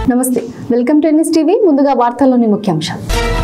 నమస్తే welcome to NS TV ముందుగా వార్తల్లోని ముఖ్యాంశాలు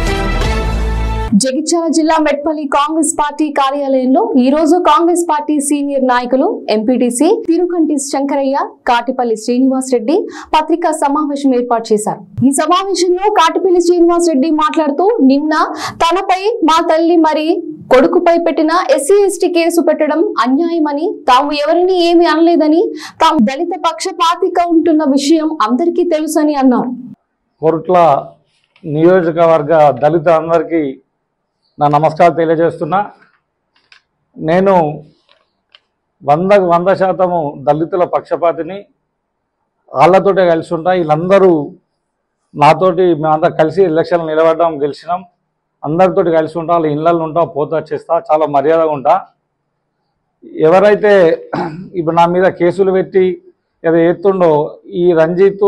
జగిత్యాల జిల్లా మెట్పల్లి కాంగ్రెస్ పార్టీ కార్యాలయంలో ఈ రోజు కాంగ్రెస్ పార్టీ సీనియర్ నాయకులు ఎంపీటీసీ తిరుకంటి శంకరయ్య కాటిపల్లి శ్రీనివాస్ రెడ్డి పత్రికా సమావేశం ఏర్పాటు చేశారు ఈ సమావేశంలో కాటిపల్లి శ్రీనివాస్ రెడ్డి మాట్లాడుతూ నిన్న తనపై మా తల్లి మరి కొడుకుపై పెట్టిన ఎస్సీ ఎస్టీ కేసు పెట్టడం అన్యాయమని తాము ఎవరిని ఏమీ అనలేదని తాము దళిత పక్షపాతిగా ఉంటున్న విషయం అందరికీ తెలుసని అన్నారు కోరుట్ల నియోజకవర్గ దళిత అందరికీ నా నమస్కారం తెలియజేస్తున్నా నేను వందకు వంద శాతము దళితుల పక్షపాతిని వాళ్ళతోటే కలిసి ఉంటా వీళ్ళందరూ నాతోటి మేమందరం కలిసి ఎలక్షన్లు నిలబడ్డాం గెలిచినాం అందరితోటి కలిసి ఉంటాం వాళ్ళ ఇళ్ళల్లో ఉంటాం పోతా చేస్తా చాలా మర్యాదగా ఉంటా ఎవరైతే ఇప్పుడు నా మీద కేసులు పెట్టి ఏదో ఎత్తుండో ఈ రంజిత్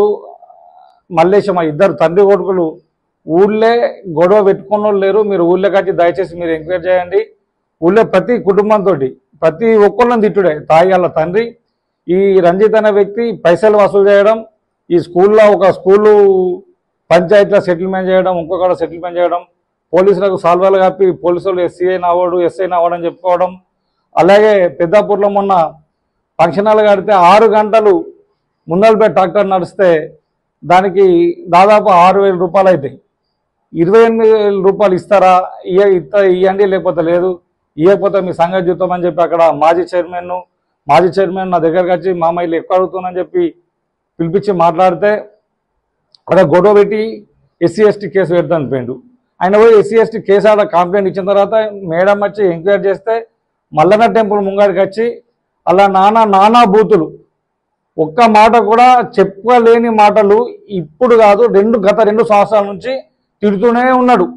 మల్లేశం ఆ ఇద్దరు తండ్రి కొడుకులు ఊళ్ళే గొడవ పెట్టుకున్న వాళ్ళు లేరు మీరు ఊళ్ళో కట్టి దయచేసి మీరు ఎంక్వైరీ చేయండి ఊళ్ళో ప్రతి కుటుంబంతో ప్రతి ఒక్కళ్ళని తిట్టుడే తాయి వాళ్ళ తండ్రి ఈ రంజిత్ అనే వ్యక్తి పైసలు వసూలు చేయడం ఈ స్కూల్లో ఒక స్కూలు పంచాయతీలో సెటిల్మెంట్ చేయడం ఇంకొకడ సెటిల్మెంట్ చేయడం పోలీసులకు సాల్వాలు కప్పి పోలీసులు ఎస్సీఐ అవ్వడు ఎస్ఐ అవ్వడం చెప్పుకోవడం అలాగే పెద్దాపూర్లో మొన్న ఫంక్షన్ హాల్ కడితే ఆరు గంటలు ముందలపై ట్రాక్టర్ నడిస్తే దానికి దాదాపు ఆరు వేల రూపాయలు అవుతాయి ఇరవై ఎనిమిది వేల రూపాయలు ఇస్తారా ఇయ్య ఇస్తా ఇవ్వండి లేకపోతే లేదు ఇవ్వకపోతే మీ సంగతి చూద్దామని చెప్పి అక్కడ మాజీ చైర్మన్ మాజీ చైర్మన్ నా దగ్గరకు వచ్చి మామయ్యలు ఎక్కువ అడుగుతున్నానని చెప్పి పిలిపించి మాట్లాడితే అక్కడ గొడవ పెట్టి ఎస్సీ ఎస్టీ కేసు పెడతాను పోయిండు ఆయన పోయి ఎస్సీ ఎస్టీ కేసు ఆడ కంప్లైంట్ ఇచ్చిన తర్వాత మేడం వచ్చి ఎంక్వైరీ చేస్తే మల్లన్న టెంపుల్ ముంగాడికి వచ్చి అలా నానా నానా బూతులు ఒక్క మాట కూడా చెప్పలేని మాటలు ఇప్పుడు కాదు రెండు గత రెండు సంవత్సరాల నుంచి తిడుతూనే ఉన్నాడు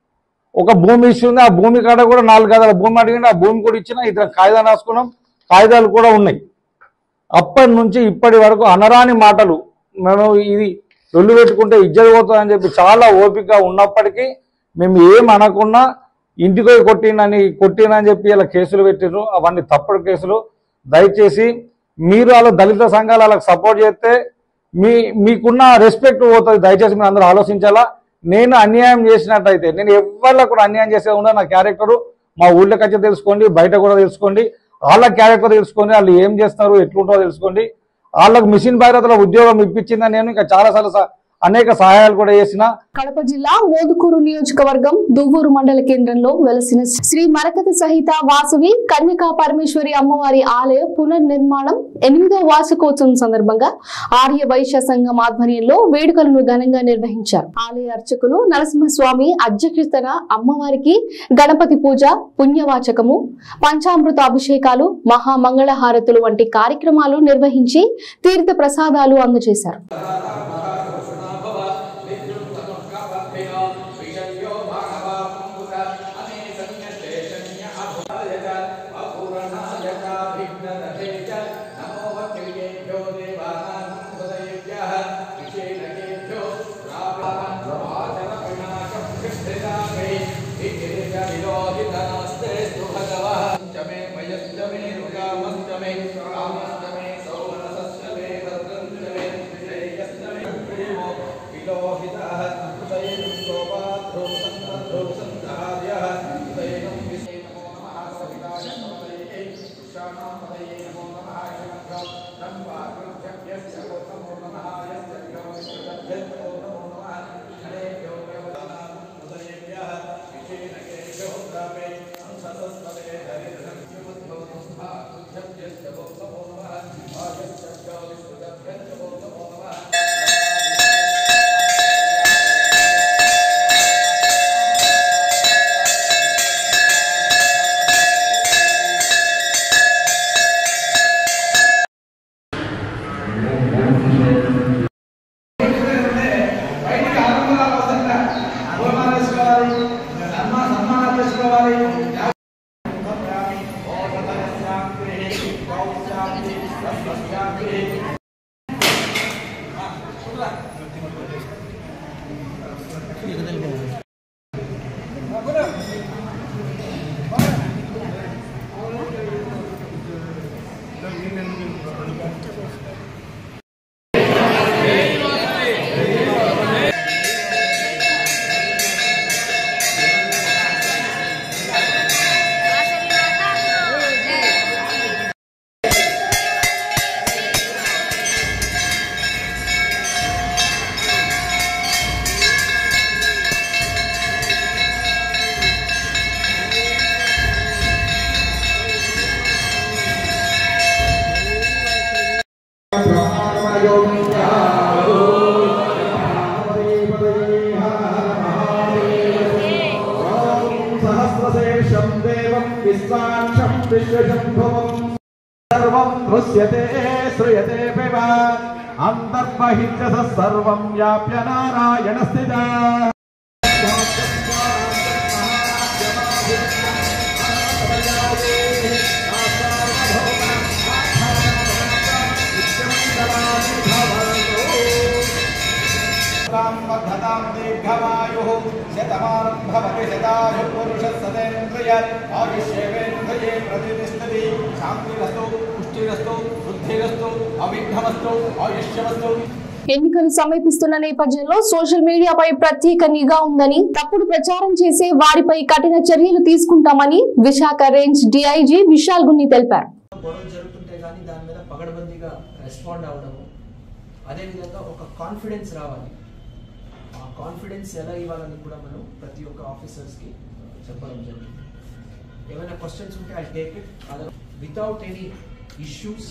ఒక భూమి ఇష్యూ ఉంది ఆ భూమి కాడ కూడా నాలుగు గదాల భూమి అడిగింది ఆ భూమి కూడా ఇచ్చిన ఇద్దరు కాగితాలు రాసుకున్నాం కాగితాలు కూడా ఉన్నాయి అప్పటి నుంచి ఇప్పటి వరకు అనరాని మాటలు మేము ఇది రొల్లు పెట్టుకుంటే ఇజ్జత పోతుందని చెప్పి చాలా ఓపిక ఉన్నప్పటికీ మేము ఏం అనకుండా ఇంటికి పోయి కొట్టినని కొట్టినని చెప్పి ఇలా కేసులు పెట్టిర్రు అవన్నీ తప్పుడు కేసులు దయచేసి మీరు అలా దళిత సంఘాలు వాళ్ళకి సపోర్ట్ చేస్తే మీ మీకున్న రెస్పెక్ట్ పోతుంది దయచేసి మీరు అందరూ ఆలోచించాలా నేను అన్యాయం చేసినట్టయితే నేను ఎవరికి కూడా అన్యాయం చేసేది ఉన్నా నా క్యారెక్టరు మా ఊళ్ళోకి వచ్చి తెలుసుకోండి బయట కూడా తెలుసుకోండి వాళ్ళ క్యారెక్టర్ తెలుసుకోండి వాళ్ళు ఏం చేస్తారు ఎట్లుంటారో తెలుసుకోండి వాళ్ళకు మిషన్ భైరతలో ఉద్యోగం ఇప్పించిందని నేను ఇంకా చాలాసార్లు స- అనేక సహాయాలు కూడా చేసిన కడప జిల్లా మోదుకూరు నియోజకవర్గం దువ్వూరు మండల కేంద్రంలో వెలసిన శ్రీ మరకత సహిత వాసవి కన్యకా పరమేశ్వరి అమ్మవారి ఆలయ పునర్నిర్మాణం ఎనిమిదో వార్షికోత్సవం సందర్భంగా ఆర్య వైశ్య సంఘం ఆధ్వర్యంలో వేడుకలను ఘనంగా నిర్వహించారు ఆలయ అర్చకులు నరసింహస్వామి అధ్యక్షతన అమ్మవారికి గణపతి పూజ పుణ్యవాచకము పంచామృత అభిషేకాలు మహామంగళహారతులు వంటి కార్యక్రమాలు నిర్వహించి తీర్థ ప్రసాదాలు అందజేశారు జై विश्वाक्षं विश्वशम्भुवम् सर्वं दृश्यते श्रूयते पिब अन्तर्बहिर्जसः सर्वं व्याप्य नारायणस्थिता वर्धतां दीर्घमायुः शतमानं भवति शतायुः पुरुषः सतेन्द्रिय आयुष्येवेन्द्रिये प्रतिष्ठति शान्तिरस्तु पुष्टिरस्तु बुद्धिरस्तु अविघ्नमस्तु आयुष्यमस्तु ఎన్నికలు సమీపిస్తున్న నేపథ్యంలో సోషల్ మీడియాపై ప్రత్యేక నిఘా ఉందని తప్పుడు ప్రచారం చేసే వారిపై కఠిన చర్యలు తీసుకుంటామని విశాఖ రేంజ్ డిఐజీ విశాల్ గున్ని తెలిపారు గొడవలు జరుగుతుంటే కానీ దాని మీద పగడబందీగా రెస్పాండ్ అవ్వడము అదేవిధంగా ఒక కాన్ఫిడెన్స్ రావాలి ఆ కాన్ఫిడెన్స్ ఎలా ఇవ్వాలని కూడా మనం ప్రతి ఒక్క ఆఫీసర్స్కి చెప్పడం జరిగింది ఏమైనా క్వశ్చన్స్ ఉంటే I take it other without any issues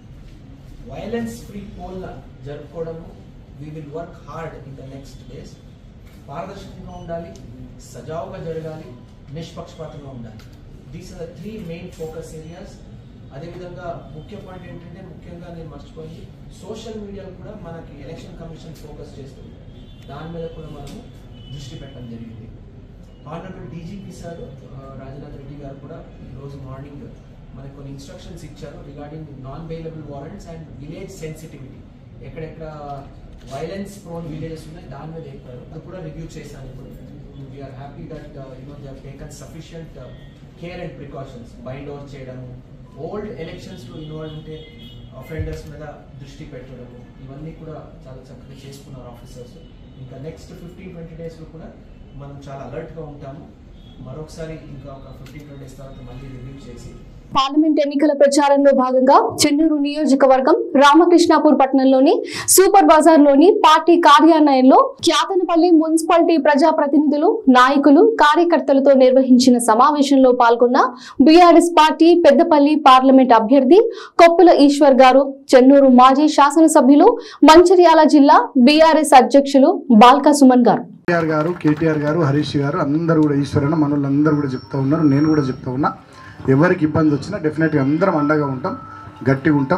violence free poll జరుపుకోవడము we will work hard in the next days పారదర్శకంగా ఉండాలి సజావుగా జరగాలి నిష్పక్షపాతంగా ఉండాలి these are the three main focus areas అదేవిధంగా ముఖ్య పాయింట్ ఏంటంటే ముఖ్యంగా నేను మర్చిపోయింది సోషల్ మీడియాలో కూడా మనకి ఎలక్షన్ కమిషన్ ఫోకస్ చేస్తుంది దాని మీద కూడా మనము దృష్టి పెట్టడం జరిగింది honourable DGP sir Rajanath Reddy garu కూడా ఈరోజు మార్నింగ్ మనకు కొన్ని ఇన్స్ట్రక్షన్స్ ఇచ్చారు regarding non bailable warrants and village sensitivity ఎక్కడెక్కడ వైలెన్స్ ప్రోన్ విలేజెస్ ఉన్నాయి దాని మీద చెప్పారు అది కూడా రివ్యూ చేశాను ఇప్పుడు we are happy that you know they taken sufficient care and precautions bind over చేయడము ఓల్డ్ ఎలక్షన్స్లో ఇన్వాల్వ్ ఉంటే అఫెండర్స్ మీద దృష్టి పెట్టడము ఇవన్నీ కూడా చాలా చక్కగా చేసుకున్నారు ఆఫీసర్స్ ఇంకా నెక్స్ట్ ఫిఫ్టీన్ ట్వంటీ డేస్లో కూడా మనం చాలా అలర్ట్గా ఉంటాము మరొకసారి ఇంకా ఒక ఫిఫ్టీన్ ట్వంటీ డేస్ తర్వాత మళ్ళీ రివ్యూ చేసి పార్లమెంట్ ఎన్నికల ప్రచారంలో భాగంగా చెన్నూరు నియోజకవర్గం రామకృష్ణాపూర్ పట్టణంలోని సూపర్ బజార్ లోని పార్టీ కార్యాలయంలో క్యాతనపల్లి మున్సిపాలిటీ ప్రజాప్రతినిధులు నాయకులు కార్యకర్తలతో నిర్వహించిన సమావేశంలో పాల్గొన్న బీఆర్ఎస్ పార్టీ పెద్దపల్లి పార్లమెంట్ అభ్యర్థి కొప్పుల ఈశ్వర్ గారు చెన్నూరు మాజీ శాసనసభ్యులు మంచిర్యాల జిల్లా బీఆర్ఎస్ అధ్యక్షులు బాల్కా సుమన్ గారు కేటీఆర్ గారు కేటీఆర్ గారు హరీష్ గారు అందరూ కూడా ఈశ్వరన్న మనోళ్ళందరూ కూడా చెప్తా ఉన్నారు నేను కూడా చెప్తా ఉన్నా ఎవరికి ఇబ్బంది వచ్చినా డెఫినెట్గా అందరం అండగా ఉంటాం గట్టిగా ఉంటాం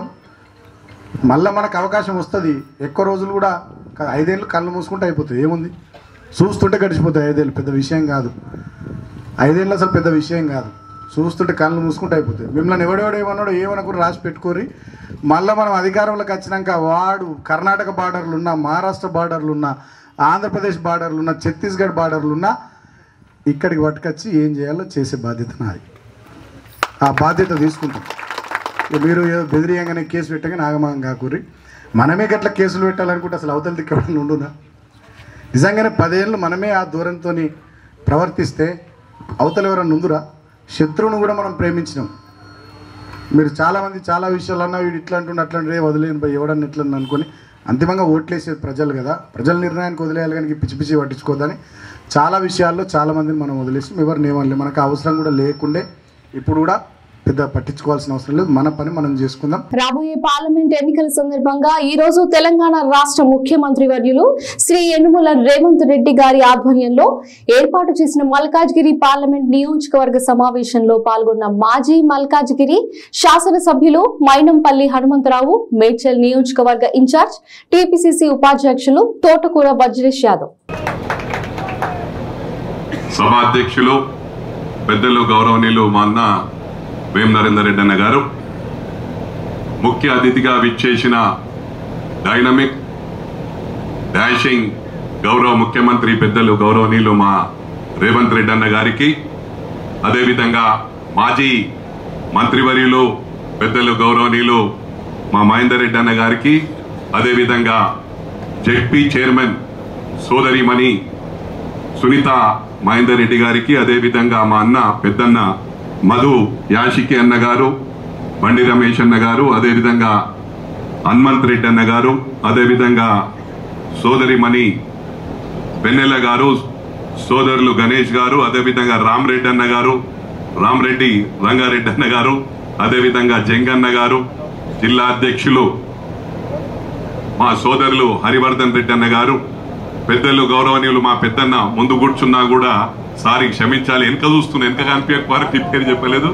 మళ్ళీ మనకు అవకాశం వస్తుంది ఎక్కువ రోజులు కూడా క- ఐదేళ్ళు కళ్ళు మూసుకుంటే అయిపోతుంది ఏముంది చూస్తుంటే గడిచిపోతాయి ఐదేళ్ళు పెద్ద విషయం కాదు ఐదేళ్ళు అసలు పెద్ద విషయం కాదు చూస్తుంటే కళ్ళు మూసుకుంటే అయిపోతుంది మిమ్మల్ని ఎవడెవడు ఏమన్నాడో ఏమనుకుని రాసి పెట్టుకోరి మళ్ళీ మనం అధికారంలోకి వచ్చినాక వాడు కర్ణాటక బార్డర్లు ఉన్న మహారాష్ట్ర బార్డర్లు ఉన్న ఆంధ్రప్రదేశ్ బార్డర్లు ఉన్న ఛత్తీస్గఢ్ బార్డర్లు ఉన్న ఇక్కడికి పట్టుకొచ్చి ఏం చేయాలో చేసే బాధ్యత నాది ఆ బాధ్యత తీసుకుంటాం ఇక మీరు ఏదో బెదిరియంగానే కేసు పెట్టగానే ఆగమాగం కాకూరి మనమే గట్ల కేసులు పెట్టాలనుకుంటే అసలు అవతల దిక్కడం ఉండునా నిజంగానే పదేళ్ళు మనమే ఆ దూరంతో ప్రవర్తిస్తే అవతల ఎవరన్నా ఉందురా శత్రువును కూడా మనం ప్రేమించినాం మీరు చాలామంది చాలా విషయాలన్నా వీడు ఇట్లా అంటుండే అట్లా అంటే వదిలేను పోయి ఎవడన్నా ఇట్లా అనుకొని అంతిమంగా ఓట్లేసేది ప్రజలు కదా ప్రజల నిర్ణయానికి వదిలేయాలి కానీ పిచ్చి పిచ్చి పట్టించుకోదని చాలా విషయాల్లో చాలామందిని మనం వదిలేసి ఎవరిని ఏమనలే మనకు అవసరం కూడా లేకుండే ఇప్పుడు కూడా పెద్ద పట్టించుకోవాల్సిన అవసరం లేదు మన పని మనం చేసుకుందాం రాబోయే పార్లమెంట్ ఎన్నికల సందర్భంగా ఈ రోజు తెలంగాణ రాష్ట్ర ముఖ్యమంత్రి వర్యులు శ్రీ యనుమల రేవంత్ రెడ్డి గారి ఆధ్వర్యంలో ఏర్పాటు చేసిన మల్కాజ్గిరి పార్లమెంట్ నియోజకవర్గ సమావేశంలో పాల్గొన్న మాజీ మల్కాజ్గిరి శాసనసభ్యులు మైనంపల్లి హనుమంతరావు మేడ్చల్ నియోజకవర్గ ఇన్ఛార్జ్ టీపీసీసీ ఉపాధ్యక్షులు తోటకూర వజ్రేష్ యాదవ్ సభాధ్యక్షులు పెద్దలు గౌరవనీయులు మా అన్న వేం నరేందర్ రెడ్డి అన్న గారు ముఖ్య అతిథిగా విచ్చేసిన డైనమిక్ డాషింగ్ గౌరవ ముఖ్యమంత్రి పెద్దలు గౌరవనీయులు మా రేవంత్ రెడ్డి అన్న గారికి అదేవిధంగా మాజీ మంత్రివర్యులు పెద్దలు గౌరవనీయులు మా మహేందర్ రెడ్డి అన్న గారికి అదేవిధంగా జెడ్పీ చైర్మన్ సోదరిమణి సునీత మహేందర్ రెడ్డి గారికి అదేవిధంగా మా అన్న పెద్దన్న మధు యాషికి అన్న గారు బండి రమేష్ అన్న గారు అదేవిధంగా హనుమంత్ రెడ్డి అన్న గారు అదేవిధంగా సోదరిమణి వెన్నెల గారు సోదరులు గణేష్ గారు అదేవిధంగా రామ్ రెడ్డి అన్న గారు రామ్ రెడ్డి రంగారెడ్డి అన్న గారు అదేవిధంగా జంగన్న గారు జిల్లా అధ్యక్షులు మా సోదరులు హరివర్ధన్ రెడ్డి అన్న గారు పెద్దలు గౌరవనీయులు మా పెద్దన్న ముందు కూర్చున్నా కూడా సారీ క్షమించాలి వెనక చూస్తున్నా వెనక కనిపించకపోతే పేరు చెప్పలేదు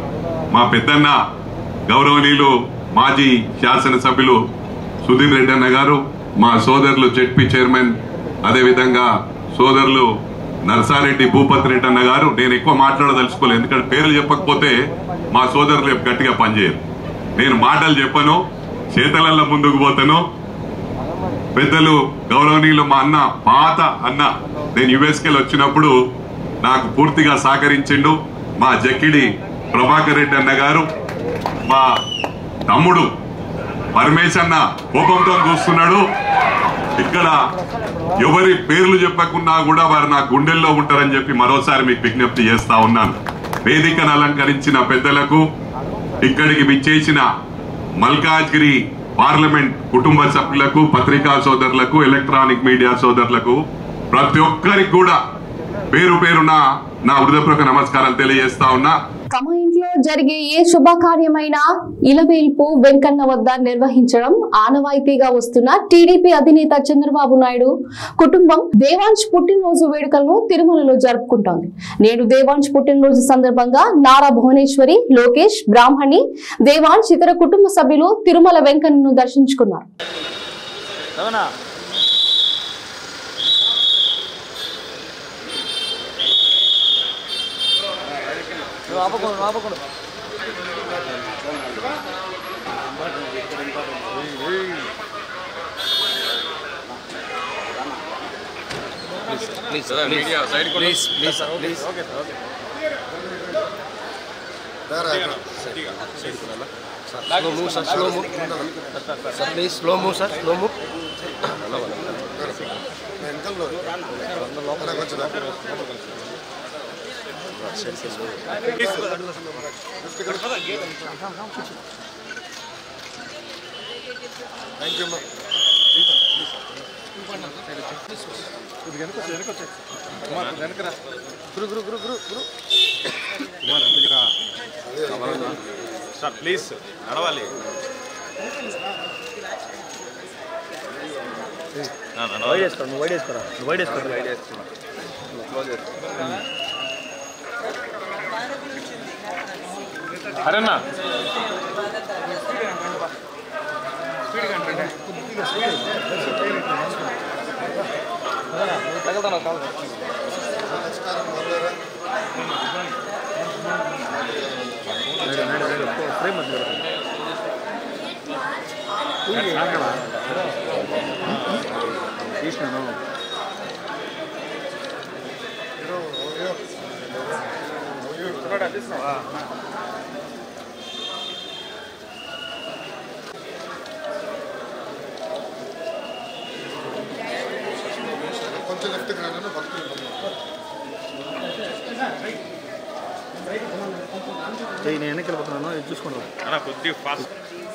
మా పెద్దన్న గౌరవనీయులు మాజీ శాసనసభ్యులు సుధీర్ రెడ్డి అన్న గారు మా సోదరులు జెడ్పీ చైర్మన్ అదేవిధంగా సోదరులు నర్సారెడ్డి భూపతి రెడ్డి అన్న గారు నేను ఎక్కువ మాట్లాడదలుచుకోలేదు ఎందుకంటే పేర్లు చెప్పకపోతే మా సోదరులు గట్టిగా పనిచేయరు నేను మాటలు చెప్పను చేతలల్లో ముందుకు పోతాను పెద్దలు గౌరవనీయులు మా అన్న పాత అన్న నేను యుఎస్కెళ్ళి వచ్చినప్పుడు నాకు పూర్తిగా సహకరించిండు మా జక్కిడి ప్రభాకర్ రెడ్డి అన్న గారు మా తమ్ముడు పరమేశ్ అన్న కోపంతో చూస్తున్నాడు ఇక్కడ ఎవరి పేర్లు చెప్పకుండా కూడా వారు నా గుండెల్లో ఉంటారని చెప్పి మరోసారి మీకు విజ్ఞప్తి చేస్తా ఉన్నాను వేదికను అలంకరించిన పెద్దలకు ఇక్కడికి విచ్చేసిన మల్కాజ్గిరి పార్లమెంట్ కుటుంబ సభ్యులకు పత్రికా సోదరులకు ఎలక్ట్రానిక్ మీడియా సోదరులకు ప్రతి ఒక్కరికి కూడా పేరు పేరున నా హృదయపూర్వక నమస్కారాలు తెలియజేస్తా ఉన్నా తమ ఇంట్లో జరిగే ఏ శుభకార్యమైనా ఇలవేల్పు వెంకన్న వద్ద నిర్వహించడం ఆనవాయితీగా వస్తున్న టీడీపీ అధినేత చంద్రబాబు నాయుడు కుటుంబం దేవాంశ్ పుట్టినరోజు వేడుకలను తిరుమలలో జరుపుకుంటోంది నేడు దేవాంశ్ పుట్టినరోజు సందర్భంగా నారా భువనేశ్వరి లోకేష్ బ్రాహ్మణి దేవాంశ్ ఇతర కుటుంబ సభ్యులు తిరుమల వెంకన్నను దర్శించుకున్నారు please slow move sir slow move sir please నడవాలి వైడ్ వేసుకోరా నువ్వు వైడ్ వేసుకోరా నువ్వు వైడ్ వేసుకోరా వైడ్ అరేనా తీసినాను నేను వెనక్కి వెళ్ళిపోతున్నాను ఇది చూసుకుంటాను అన్న కొద్దిగా ఫాస్ట్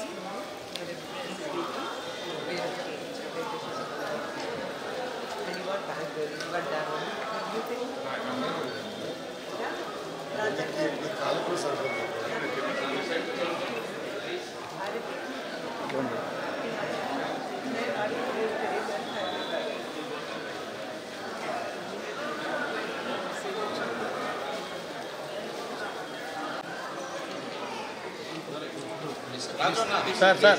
సార్ సార్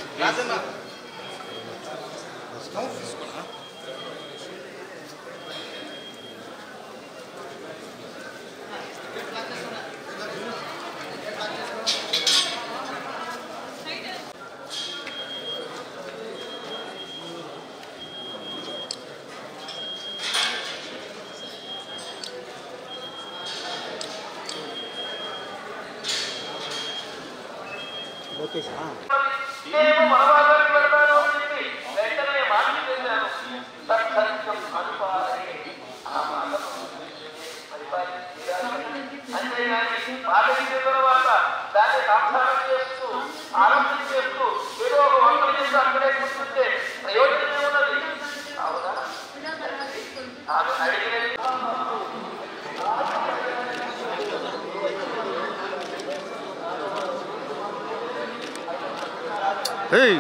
ఏయ్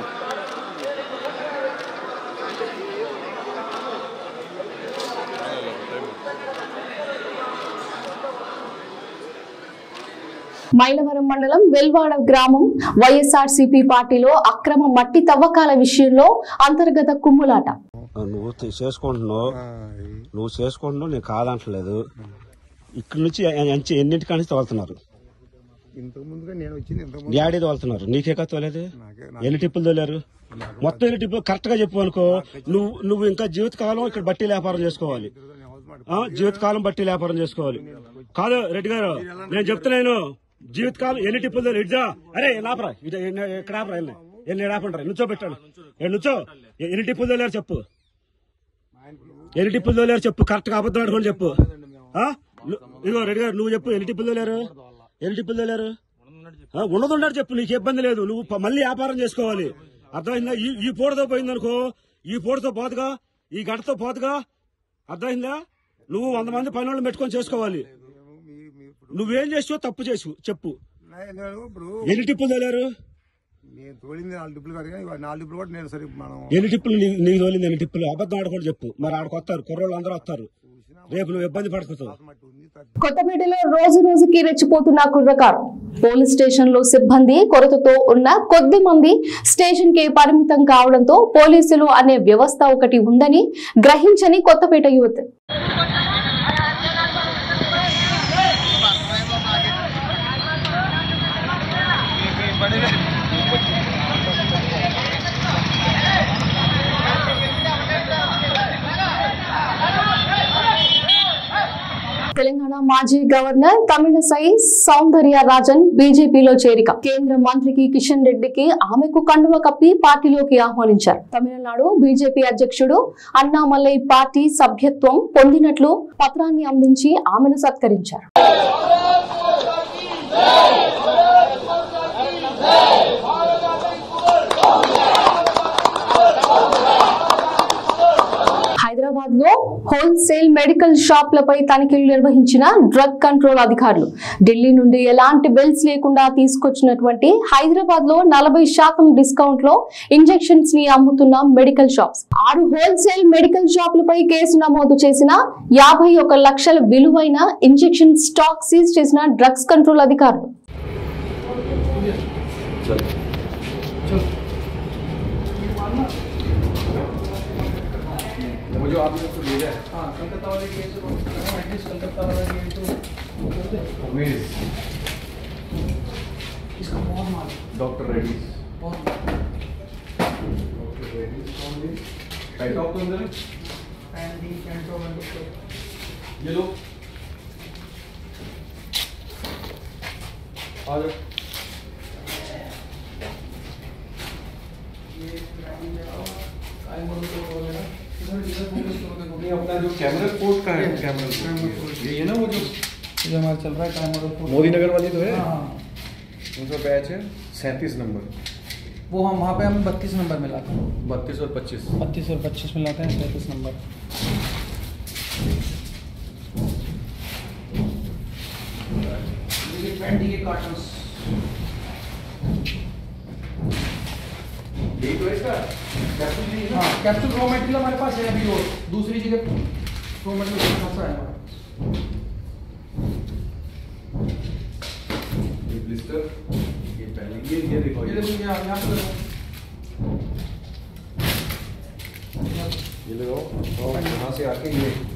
మైలవరం మండలం వెల్వాడ గ్రామం వైఎస్ఆర్సీపీ పార్టీలో అక్రమ మట్టి తవ్వకాల విషయంలో అంతర్గత కుమ్ములాట నువ్వు చే- చేసుకుంటున్నావు నువ్వు చేసుకుంటున్నావు నేను కాదంటలేదు ఇక్కడ నుంచి ఎ- ఎంచి- ఎన్నింటికాడ నుంచి తోలుతున్నారు ఇంతకు ముందుగా నేను వచ్చింది ఇంతకు డాడీ తోలుతున్నారు నీకే కదా తోలేదు ఎన్ని టిప్పులు తోలారు మొత్తం ఎన్ని టిప్పులు కరెక్ట్ గా చెప్పు అనుకో నువ్వు నువ్వు ఇంకా జీవితకాలం ఇక్కడ బట్టి వ్యాపారం చేసుకోవాలి ఆ, జీవితకాలం బట్టి వ్యాపారం చేసుకోవాలి కాదు రెడ్డి గారు నేను చెప్తున్నాను జీవితకాలం ఎన్ని టిప్పులు తోలు ఇడ్జా అరే లాపరా ఇటు ఎన్ని- ఇక్కడ ఆపరా ఎన్ని ఎన్ని ఆపండి నుంచో పెట్టాను ఏ, నుంచో ఎ- ఎన్ని టిప్పులు తోలారు చెప్పు ఎన్ని టిప్పులు తోలారు చెప్పు కరెక్ట్ గా అబద్ధం ఆడుకోండి చెప్పు ఆ? ను- ఇదిగో రెడ్డి గారు నువ్వు చెప్పు ఎన్ని టిప్పులు తోలారు ఎన్ని టిప్పులు తోలారు ఆ, ఉన్నదున్నాడు చెప్పు నీకు ఇబ్బంది లేదు నువ్వు ప- మళ్ళీ వ్యాపారం చేసుకోవాలి అర్థమైందా ఈ ఈ పూటతో పోయిందనుకో ఈ పూటతో పోతుగా ఈ గడతో పోతుగా అర్థమైందా నువ్వు వంద మంది పని వాళ్ళని పెట్టుకొని చేసుకోవాలి నువ్వేం చేసావు తప్పు చేసు చెప్పు నేను ఇప్పుడు ఎన్ని టిప్పులు తోలారు నేను తోలింది నాలుగు డిప్పులు కాదు కానీ ఇవాళ నాలుగు డిప్పులు కూడా నేను సరే మనం ఎన్ని టిప్పులు నీ- నీకు తోలింది ఎన్ని టిప్పులు అబద్ధం ఆడుకోండి చెప్పు మరి ఆడికి వస్తారు కుర్రోళ్ళు అందరూ వస్తారు రేపు నువ్వు ఇబ్బంది పడుతున్నావు కొత్తపేటలో రోజు రోజుకి రెచ్చిపోతున్న కుర్రకారు పోలీస్ స్టేషన్ లో సిబ్బంది కొరతతో ఉన్న కొద్ది మంది స్టేషన్ కి పరిమితం కావడంతో పోలీసులు అనే వ్యవస్థ ఒకటి ఉందని గ్రహించని కొత్తపేట యువత తెలంగాణ మాజీ గవర్నర్ తమిళసై సౌందర్య రాజన్ బీజేపీలో చేరిక కేంద్ర మంత్రికి కిషన్ రెడ్డికి ఆమెకు కండువ కప్పి పార్టీలోకి ఆహ్వానించారు తమిళనాడు బీజేపీ అధ్యక్షుడు అన్నామలై పార్టీ సభ్యత్వం పొందినట్లు పత్రాన్ని అందించి ఆమెను సత్కరించారు హైదరాబాద్ లో హోల్సేల్ మెడికల్ షాప్లపై తనిఖీలు నిర్వహించిన డ్రగ్ కంట్రోల్ అధికారులు ఢిల్లీ నుండి ఎలాంటి బిల్స్ లేకుండా తీసుకొచ్చినటువంటి హైదరాబాద్ లో నలభై శాతం డిస్కౌంట్ లో ఇంజెక్షన్స్ ని అమ్ముతున్న మెడికల్ షాప్స్ ఆరు హోల్సేల్ మెడికల్ షాపులపై కేసు నమోదు చేసిన యాభై ఒక లక్షల విలువైన ఇంజెక్షన్ స్టాక్ సీజ్ చేసిన డ్రగ్స్ కంట్రోల్ అధికారులు वो जो आपने उसको भेजा है हाँ कलकत्ता वाले के तो एटलीस्ट कलकत्ता वाला के तो उमेश इसका बहुत माल डॉक्टर रेड्डीज बहुत डॉक्टर रेड्डीज कौन है पैटॉप तो अंदर एंड दी कैंटो ये लो आ जाओ ये काय बोलो तो बोलेगा इधर इधर फोकस करो देखो नहीं अपना जो कैमरा पोर्ट का है कैमरा ये ये ना वो जो जो हमारा चल रहा है टाइमर मोदी नगर वाली तो है हाँ उनका बैच है सैंतीस नंबर वो हम वहाँ पे हम बत्तीस नंबर में लाते हैं बत्तीस और पच्चीस बत्तीस और पच्चीस में लाते हैं सैंतीस नंबर ये पेंट ये कार्टन्स यही तो है इसका कैप्सूल नहीं है ना हाँ कैप्सूल रॉ मटेरियल हमारे पास है अभी और दूसरी जगह रॉ मटेरियल कौन सा है हमारा ये ब्लिस्टर ये पहले ये ये देखो ये ये देखो यहाँ यहाँ पे देखो ये लगाओ और यहाँ से आके ये